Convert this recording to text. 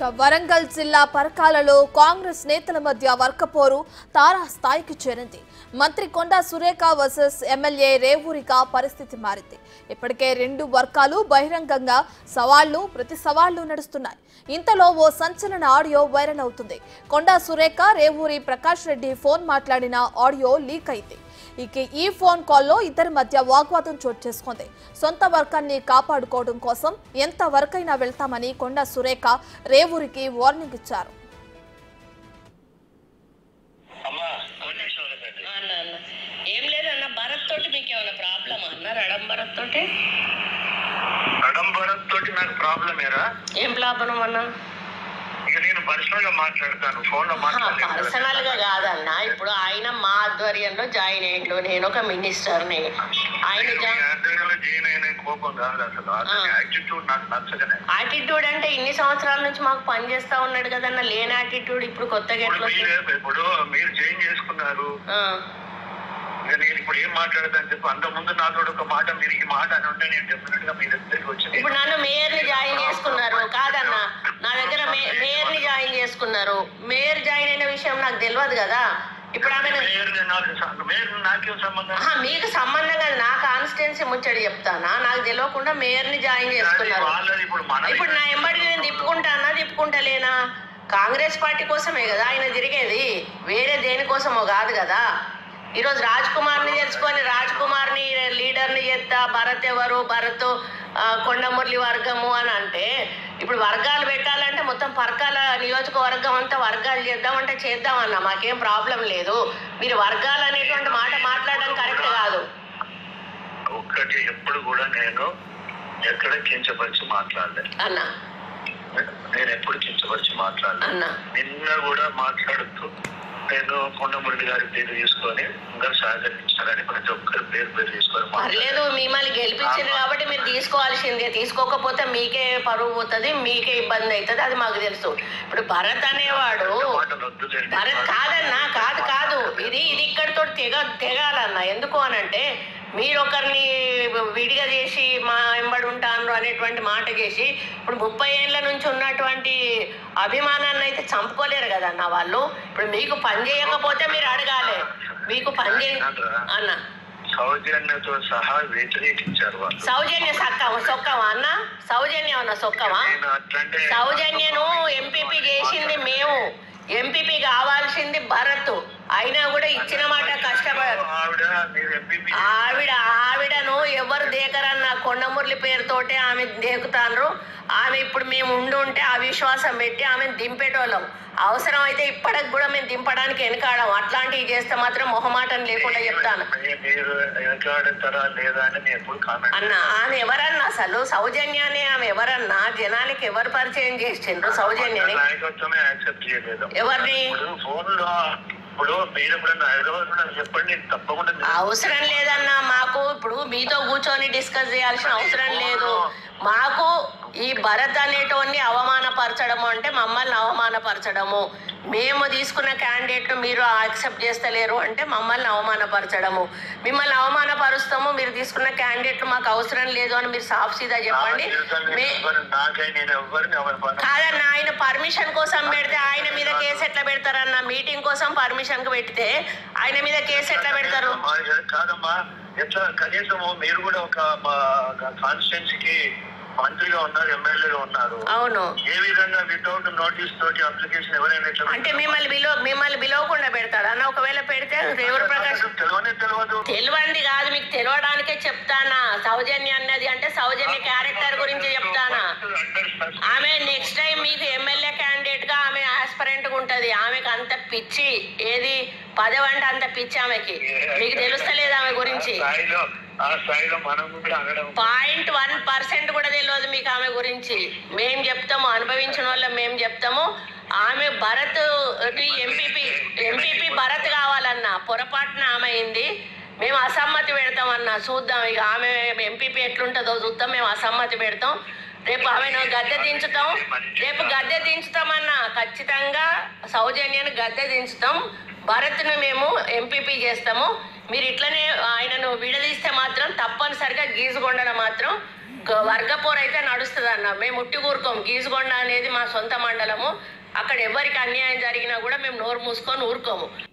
ఇక వరంగల్ జిల్లా పరకాలలో కాంగ్రెస్ నేతల మధ్య వర్కపోరు తారా స్థాయికి చేరింది మంత్రి కొండా సురేఖ వర్సెస్ ఎమ్మెల్యే రేవూరిక పరిస్థితి మారింది ఇప్పటికే రెండు వర్గాలు బహిరంగంగా సవాళ్లు ప్రతి సవాళ్లు నడుస్తున్నాయి ఇంతలో ఓ సంచలన ఆడియో వైరల్ అవుతుంది కొండా సురేఖ రేవూరి ప్రకాష్ రెడ్డి ఫోన్ మాట్లాడిన ఆడియో లీక్ అయింది ఇక ఈ ఫోన్ కాల్లో ఇద్దరి మధ్య వాగ్వాదం చోటు చేసుకుంది సొంత వర్గాన్ని కాపాడుకోవడం కోసం ఎంత వరకైనా వెళ్తామని కొండ సురేఖ రేవూరికి వార్నింగ్ ఇచ్చారు అమ్మా కొన్ని నిమిషాలు పెట్టండి అన్న అన్న ఏం లేదన్న భరత్ తోటి మీకు ఏమైనా ప్రాబ్లమ్ అన్న రడం భరత్ తోటి అడంబరం తోటి నాకు ప్రాబ్లం ఏరా ఏం ప్రాబ్లం అన్న ఇక నేను పర్సనల్ గా మాట్లాడతాను ఫోన్ లో మాట్లాడలేను కదా. పర్సనల్ గా కాదన్న ఇప్పుడు ఆయన మా ఆధ్వర్యంలో జాయిన్ అయ్యిండు నేను ఒక మినిస్టర్ని ఆయన నేను మీ ఆధ్వర్యంలో జాయిన్ అయిన కోపం కాదు అసలు అతని యాటిట్యూడ్ నాకు నచ్చగానే యాటిట్యూడ్ అంటే ఇన్ని సంవత్సరాల నుంచి మాకు పని చేస్తా ఉన్నాడు కదన్న లేని యాటిట్యూడ్ ఇప్పుడు కొత్తగా ఇప్పుడు ఎట్లా వచ్చింది? మీరే ఇప్పుడు మీరు జాయిన్ చేసుకున్నారు ఆ, ఇక నేను ఇప్పుడు ఏం మాట్లాడతాను చెప్పు అంత ముందు నాతో ఒక మాట మీరు ఈ మాట అని ఉంటే నేను డెఫినెట్ గా మీ దగ్గరికి వచ్చి ఇప్పుడు నన్ను మేయర్ ని జాయిన్ చేసుకున్నారు కాదన్న నా దగ్గర మే- మేయర్ ని జాయిన్ చేసుకున్నారు మేయర్ జాయిన్ అయిన విషయం నాకు తెలియదు కదా ఇప్పుడు ఆమె మేయర్ నాకు స- మేయర్ నాకేం సంబంధం ఆహా, మీకు సంబంధం కాదు నా కాన్స్టిట్యున్సీ ముచ్చడి చెప్తానా నాకు తెలియకుండా మేయర్ ని జాయిన్ అది చేసుకున్నారు వాళ్ళది ఇప్పుడు మన ఇప్పుడు నా ఎంబడి నేను తిప్పుకుంటానా తిప్పుకుంటలేనా కాంగ్రెస్ పార్టీ కోసమే కదా ఆయన తిరిగేది వేరే దేనికోసమో కాదు కదా ఈరోజు రాజ్ కుమార్ని తెచ్చుకొని రాజ్ కుమార్ని లీడర్ని చేస్తా భరత్ ఎవరు భరత్ ఆ, కొండమురళి వర్గము అని అంటే ఇప్పుడు వర్గాలు పెట్టాలంటే మొత్తం పరకాల నియోజకవర్గం అంతా వర్గాలు చేద్దామంటే చేద్దామన్నా మాకేం ప్రాబ్లం లేదు మీరు వర్గాలు అనేటువంటి మాట మాట్లాడడం కరెక్ట్ కాదు ఒక్కటి ఎప్పుడు కూడా నేను ఎక్కడ కించపరిచి మాట్లాడలేదు అన్న నేను ఎప్పుడు కించపరిచి మాట్లాడలేదు అన్న నిన్న కూడా మాట్లాడుతూ నేను కొండమురళి గారి పేరు తీసుకొని ఇంకా సహకరించాలని ప్రతి ఒక్కరి పేరు పేరు తీసుకొని మాట్లాడాను. పర్లేదు మిమ్మల్ని గెలిపించారు కాబట్టి మీరు తీసుకోవాల్సిందే తీసుకోకపోతే మీకే పరువు పోతుంది మీకే ఇబ్బంది అవుతుంది అది మాకు తెలుసు ఇప్పుడు భరత్ అనేవాడు మాటలు వద్దులేండి. భరత్ కాదన్నా కాదు కాదు ఇది ఇది ఇక్కడితో తెగ తెగాలన్న ఎందుకు అనంటే మీరు ఒకరిని విడిగా చేసి మా వెంబడి ఉంటాను అనేటువంటి మాట చేసి ఇప్పుడు ముప్పై ఏళ్ళ నుంచి ఉన్నటువంటి అభిమానాన్ని అయితే చంపుకోలేరు కదన్న వాళ్ళు ఇప్పుడు మీకు పని చేయకపోతే మీరు అడగాలి మీకు పని చేయ అన్న సౌజన్యతో సహా వ్యతిరేకించారు వాళ్ళు సౌజన్య సక్కవ సొక్కవా అన్న సౌజన్యం అన్న సొక్కవా నేను అట్లంటే సౌజన్యను ఎంపీపీ చేసింది మేము ఎంపీపీ కావాల్సింది భరత్ అయినా కూడా ఇచ్చిన మాట కష్టపడ ఆవిడ మీరు ఎంపీపీ ఆవిడ ఆవిడను ఎవరు దేకరన్న కొండమురళి పేరుతోటే ఆమె దేకుతాండ్రు ఆమె ఇప్పుడు మేము ఉండి ఉంటే అవిశ్వాసం పెట్టి ఆమెను దింపేటోళ్ళం అవసరం అయితే ఇప్పటికి కూడా మేము దింపడానికి వెనకాడం అట్లాంటివి చేస్తే మాత్రం మొహమాటం లేకుండా చెప్తాను మీరు వెనకాడతారా లేదా అని నేను ఎప్పుడు కామెంట్ అన్న ఆమె ఎవరన్నా అసలు సౌజన్యాన్ని ఆమె ఎవరన్నా జనానికి ఎవరు పరిచయం చేసిండ్రు సౌజన్యని నాయకత్వమే యాక్సెప్ట్ చేయలేదు ఎవరిని ఇప్పుడు ఫోన్ లో ఇప్పుడు మీరు ఎప్పుడైనా హైదరాబాద్ లో నాకు చెప్పండి నేను తప్పకుండా మీ- అవసరం లేదన్నా మాకు ఇప్పుడు మీతో కూర్చొని డిస్కస్ చేయాల్సిన అవసరం లేదు మాకు ఈ భరత్ అనేటోన్ని అవమానపరచడము అంటే మమ్మల్ని అవమానపరచడము మేము తీసుకున్న క్యాండిడేట్ను మీరు యాక్సెప్ట్ చేస్తలేరు అంటే మమ్మల్ని అవమానపరచడము మిమ్మల్ని అవమానపరుస్తాము మీరు తీసుకున్న క్యాండిడేట్లు మాకు అవసరం లేదు అని మీరు సాఫ్ సీదా చెప్పండి మే నాకై నేను ఎవరిని ఎవరి పని కాదన్న ఆయన పర్మిషన్ కోసం పెడితే ఆయన మీద కేసు ఎట్లా పెడతారన్న మీటింగ్ కోసం పర్మిషన్ కు పెడితే ఆయన మీద కేసు ఎట్లా పెడతారు అమ్మా, ఏ- కాదమ్మా ఎట్లా కనీసము మీరు కూడా ఒక కాన్స్టిట్యున్సీకి మంత్రిగా ఉన్నారు ఎమ్మెల్యేగా ఉన్నారు అవును ఏ విధంగా వితౌట్ నోటీస్ తోటి అప్లికేషన్ ఎవరైనా ఎట్లా అంటే మిమ్మల్ని బిలో మిమ్మల్ని బిలవకుండా పెడతారు అన్న ఒకవేళ పెడితే రేవుల ప్రకాష్ తెలియనే తెలియదు తెలియంది కాదు మీకు తెలియడానికే చెప్తానా సౌజన్య అన్నది అంటే సౌజన్య క్యారెక్టర్ గురించి చెప్తానా ఆమె నెక్స్ట్ టైం మీకు ఎమ్మెల్యే క్యాండిడేట్ గా ఆమె ఆస్పరెంట్ గా ఉంటది ఆమెకు అంత పిచ్చి ఏది పదవి అంటే అంత పిచ్చి ఆమెకి మీకు తెలుస్తలేదు ఆమె గురించి ఆ స్థాయిలో ఆ స్థాయిలో మనం కూడా అనడం పాయింట్ వన్ పర్సెంట్ కూడా తెలియదు మీకు ఆమె గురించి మేం చెప్తాము అనుభవించిన వాళ్ళం మేము చెప్తాము ఆమె భరత్ ఎంపీపీ ఎంపీపీ భరత్ కావాలన్న పొరపాటున ఆమె అయింది మేము అసమ్మతి పెడతామన్నా చూద్దాం ఇక ఆమె ఎంపీపీ ఎట్లుంటుందో చూద్దాం మేము అసమ్మతి పెడతాం రేపు ఆమెను గద్దె దించుతాం రేపు గద్దె దించుతామన్నా ఖచ్చితంగా సౌజన్యాన్ని గద్దె దించుతాం భరత్ను మేము ఎంపీపీ చేస్తాము మీరు ఇట్లనే ఆయనను విడదీస్తే మాత్రం తప్పనిసరిగా గీసుగొండలో మాత్రం గ- వర్గపోరు అయితే నడుస్తుంది అన్న మేము ఉట్టి ఊరుకోం గీసుగొండ అనేది మా సొంత మండలము అక్కడ ఎవరికి అన్యాయం జరిగినా కూడా మేము నోరు మూసుకొని ఊరుకోము